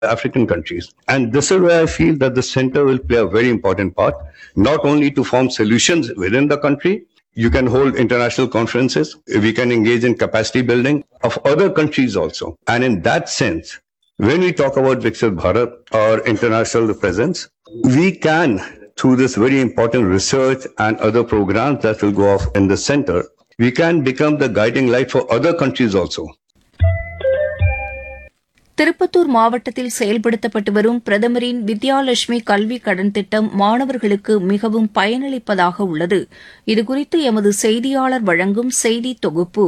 African countries. And this is where I feel that the center will play a very important part, not only to form solutions within the country, you can hold international conferences, we can engage in capacity building of other countries also. And in that sense, when we talk about Viksit Bharat or international presence, we can, through this very important research and other programs that will go off in the center, we can become the guiding light for other countries also. Tirupattur மாவட்டத்தில் செயல்படுத்தப்பட்டு வரும் பிரதமரின் வித்யாலட்சுமி கல்வி கடன் திட்டம் மாணவர்களுக்கு மிகவும் பயனளிப்பதாக உள்ளது இதுகுறித்து எமது செய்தியாளர் வழங்கும் செய்தி தொகுப்பு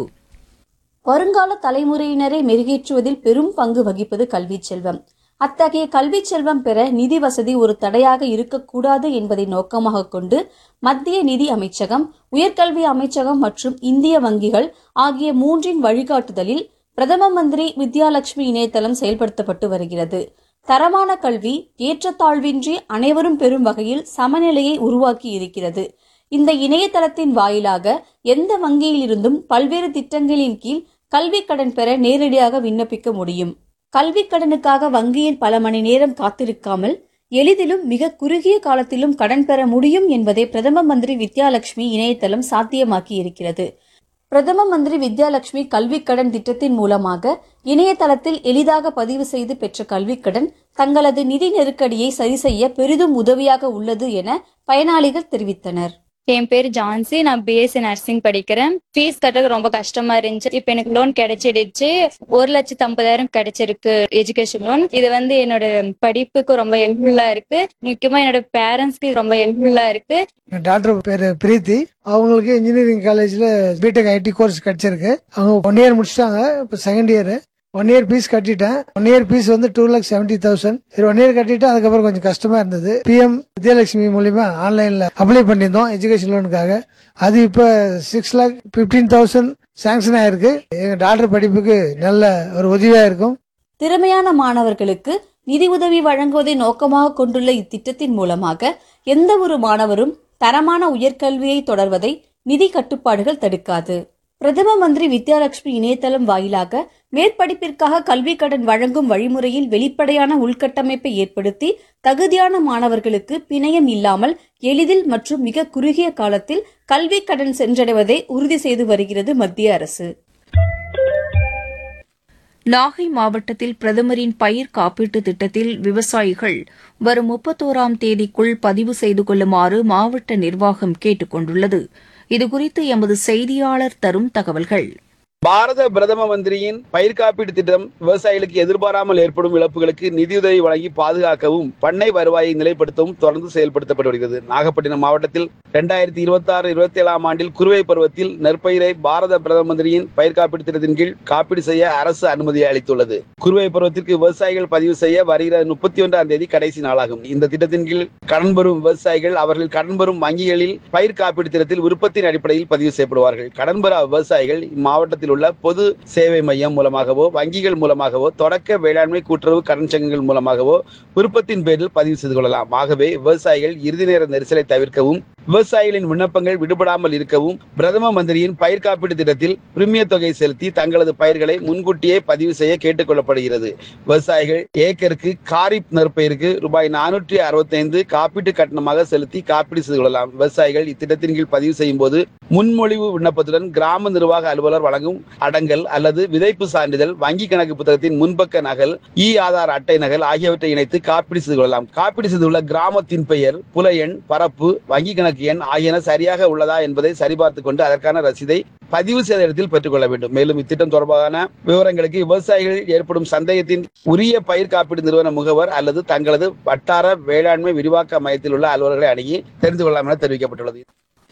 வருங்கால தலைமுறையினரை மெருகேற்றுவதில் பெரும் பங்கு வகிப்பது கல்விச் செல்வம் அத்தகைய கல்விச் செல்வம் பெற நிதி வசதி ஒரு தடையாக இருக்கக்கூடாது என்பதை நோக்கமாக கொண்டு மத்திய நிதி அமைச்சகம் உயர்கல்வி அமைச்சகம் மற்றும் இந்திய வங்கிகள் ஆகிய மூன்றின் வழிகாட்டுதலில் பிரதம மந்திரி வித்யாலட்சுமி இணையதளம் செயல்படுத்தப்பட்டு வருகிறது தரமான கல்வி ஏற்றத்தாழ்வின்றி அனைவரும் பெறும் வகையில் சமநிலையை உருவாக்கி இருக்கிறது இந்த இணையதளத்தின் வாயிலாக எந்த வங்கியிலிருந்தும் பல்வேறு திட்டங்களின் கீழ் கல்வி கடன் பெற நேரடியாக விண்ணப்பிக்க முடியும் கல்வி கடனுக்காக வங்கியில் பல மணி நேரம் காத்திருக்காமல் எளிதிலும் மிக குறுகிய காலத்திலும் கடன் பெற முடியும் என்பதை பிரதம மந்திரி வித்யாலட்சுமி இணையதளம் சாத்தியமாக்கி இருக்கிறது பிரதம மந்திரி வித்யாலட்சுமி கல்விக் கடன் திட்டத்தின் மூலமாக இணையதளத்தில் எளிதாக பதிவு செய்து பெற்ற கல்விக் கடன் தங்களது நிதி நெருக்கடியை சரி செய்ய பெரிதும் உதவியாக உள்ளது என பயனாளிகள் தெரிவித்தனர் என் பேர் ஜான்சி நான் பிஎஸ்சி நர்சிங் படிக்கிறேன் ஃபீஸ் கட்டுறது ரொம்ப கஷ்டமா இருந்துச்சு இப்ப எனக்கு லோன் கிடைச்சிடுச்சு ஒரு லட்சத்து ஐம்பதாயிரம் கிடைச்சிருக்கு எஜுகேஷன் லோன் இது வந்து என்னோட படிப்புக்கு ரொம்ப ஹெல்ப்ஃபுல்லா இருக்கு முக்கியமா என்னோட பேரண்ட்ஸ்க்கு ரொம்ப ஹெல்ப்ஃபுல்லா இருக்கு டாக்டர் பேரு பிரீத்தி அவங்களுக்கு இன்ஜினியரிங் காலேஜ்ல பிடெக் ஐடி கோர்ஸ் கிடைச்சிருக்கு அவங்க ஒன் இயர் முடிச்சிட்டாங்க இப்போ second year one year fees கட்டிட்டேன் ஒன் இயர் ஃபீஸ் வந்து டூ லேக் செவன்டி தௌசண்ட் சரி ஒன் இயர் கட்டிட்டு அதுக்கப்புறம் கொஞ்சம் கஷ்டமா இருந்தது பிஎம் வித்யாலட்சுமி மூலியமா ஆன்லைன்ல அப்ளை பண்ணியிருந்தோம் எஜுகேஷன் லோனுக்காக அது இப்போ six lakh fifteen thousand sanction ஆயிருக்கு எங்க டாக்டர் படிப்புக்கு நல்ல ஒரு உதவியா இருக்கும் திறமையான மாணவர்களுக்கு நிதி உதவி வழங்குவதை நோக்கமாக கொண்டுள்ள இத்திட்டத்தின் மூலமாக எந்த ஒரு மாணவரும் தரமான உயர்கல்வியை தொடர்வதை நிதி கட்டுப்பாடுகள் தடுக்காது பிரதம மந்திரி வித்யாலட்சுமி இணையதளம் வாயிலாக மேற்படிப்பிற்காக கல்வி கடன் வழங்கும் வழிமுறையில் வெளிப்படையான உள்கட்டமைப்பை ஏற்படுத்தி தகுதியான மாணவர்களுக்கு பிணையம் இல்லாமல் எளிதில் மற்றும் மிக குறுகிய காலத்தில் கல்வி கடன் சென்றடைவதை உறுதி செய்து வருகிறது மத்திய அரசு நாகை மாவட்டத்தில் பிரதமரின் பயிர் காப்பீட்டு திட்டத்தில் விவசாயிகள் வரும் முப்பத்தோராம் தேதிக்குள் பதிவு செய்து கொள்ளுமாறு மாவட்ட நிர்வாகம் கேட்டுக் கொண்டுள்ளது இதுகுறித்து எமது செய்தியாளர் தரும் தகவல்கள் பாரத பிரதம மந்திரியின் பயிர் காப்பீட்டு திட்டம் விவசாயிகளுக்கு எதிர்பாராமல் ஏற்படும் இழப்புகளுக்கு நிதியுதவி வழங்கி பாதுகாக்கவும் பண்ணை வருவாயை நிலைப்படுத்தவும் தொடர்ந்து செயல்படுத்தப்பட்டு வருகிறது நாகப்பட்டினம் மாவட்டத்தில் இரண்டாயிரத்தி இருபத்தி ஆறு இருபத்தி ஏழாம் ஆண்டில் குறுவை பருவத்தில் நெற்பயிரை பாரத பிரதம மந்திரியின் பயிர் காப்பீட்டு திட்டத்தின் கீழ் காப்பீடு செய்ய அரசு அனுமதி அளித்துள்ளது குறுவை பருவத்திற்கு விவசாயிகள் பதிவு செய்ய வருகிற முப்பத்தி ஒன்றாம் தேதி கடைசி நாளாகும் இந்த திட்டத்தின் கீழ் கடன் பெறும் விவசாயிகள் அவர்கள் கடன் பெறும் வங்கிகளில் பயிர் காப்பீட்டு திட்டத்தில் விருப்பத்தின் அடிப்படையில் பதிவு செய்யப்படுவார்கள் கடன் பெறா விவசாயிகள் இம்மாவட்டத்தில் உள்ள பொது சேவை மையம் மூலமாகவோ வங்கிகள் மூலமாகவோ தொடக்க வேளாண்மை கூட்டுறவு கடன் சங்கங்கள் மூலமாகவோ விருப்பத்தின் பேரில் பதிவு செய்து கொள்ளலாம் ஆகவே விவசாயிகள் இறுதி நேர நெரிசலை தவிர்க்கவும் விவசாயிகளின் விண்ணப்பங்கள் விடுபடாமல் இருக்கவும் பிரதம மந்திரியின் பயிர் காப்பீட்டு திட்டத்தில் பிரிமிய தொகை செலுத்தி தங்களது பயிர்களை முன்கூட்டியே பதிவு செய்ய கேட்டுக் கொள்ளப்படுகிறது விவசாயிகள் ஏக்கருக்கு காரிப் நெற்பயிருக்கு ரூபாய் நானூற்றி அறுபத்தைந்து காப்பீட்டு கட்டணமாக செலுத்தி காப்பீடு செய்து கொள்ளலாம் விவசாயிகள் இத்திட்டத்தின் கீழ் பதிவு செய்யும் போது முன்மொழிவு விண்ணப்பத்துடன் கிராம நிர்வாக அலுவலர் வழங்கும் அடங்கல் அல்லது விதைப்பு சான்றிதழ் வங்கி கணக்கு புத்தகத்தின் முன்பக்க நகல் இ ஆதார் அட்டை நகல் ஆகியவற்றை இணைத்து காப்பீடு செய்து கொள்ளலாம் காப்பீடு செய்துள்ள கிராமத்தின் பெயர் புல எண் பரப்பு வங்கி கணக்கு எண் ஆகியன சரியாக உள்ளதா என்பதை சரிபார்த்துக் கொண்டு அதற்கான ரசீதை பதிவு செய்த இடத்தில் பெற்றுக்கொள்ள வேண்டும் மேலும் இத்திட்டம் தொடர்பான விவரங்களுக்கு விவசாயிகளில் ஏற்படும் சந்தேகத்தின் உரிய பயிர் காப்பீடு நிறுவன முகவர் அல்லது தங்களது வட்டார வேளாண்மை விரிவாக்க மையத்தில் உள்ள அலுவலர்களை அணுகி தெரிந்து கொள்ளலாம் என தெரிவிக்கப்பட்டுள்ளது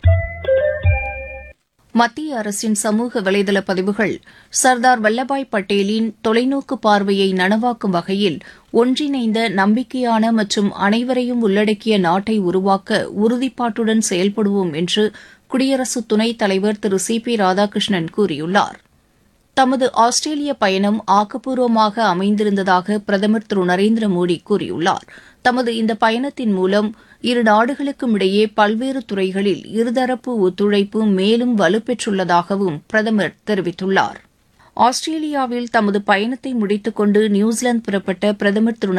மத்திய அரசின் சமூக வலைதள பதிவுகள் சர்தார் வல்லபாய் பட்டேலின் தொலைநோக்கு பார்வையை நனவாக்கும் வகையில் ஒன்றிணைந்த நம்பிக்கையான மற்றும் அனைவரையும் உள்ளடக்கிய நாட்டை உருவாக்க உறுதிப்பாட்டுடன் செயல்படுவோம் என்று குடியரசு துணைத் தலைவர் திரு சி பி ராதாகிருஷ்ணன் கூறியுள்ளார் தமது ஆஸ்திரேலிய பயணம் ஆக்கப்பூர்வமாக அமைந்திருந்ததாக பிரதமர் திரு நரேந்திர மோடி கூறியுள்ளார் தமது இந்த பயணத்தின் மூலம் இரு நாடுகளுக்கும் இடையே பல்வேறு துறைகளில் இருதரப்பு ஒத்துழைப்பு மேலும் வலுப்பெற்றுள்ளதாகவும் பிரதமர் தெரிவித்துள்ளார் ஆஸ்திரேலியாவில் தமது பயணத்தை முடித்துக் கொண்டு நியூசிலாந்து புறப்பட்ட பிரதமர் திரு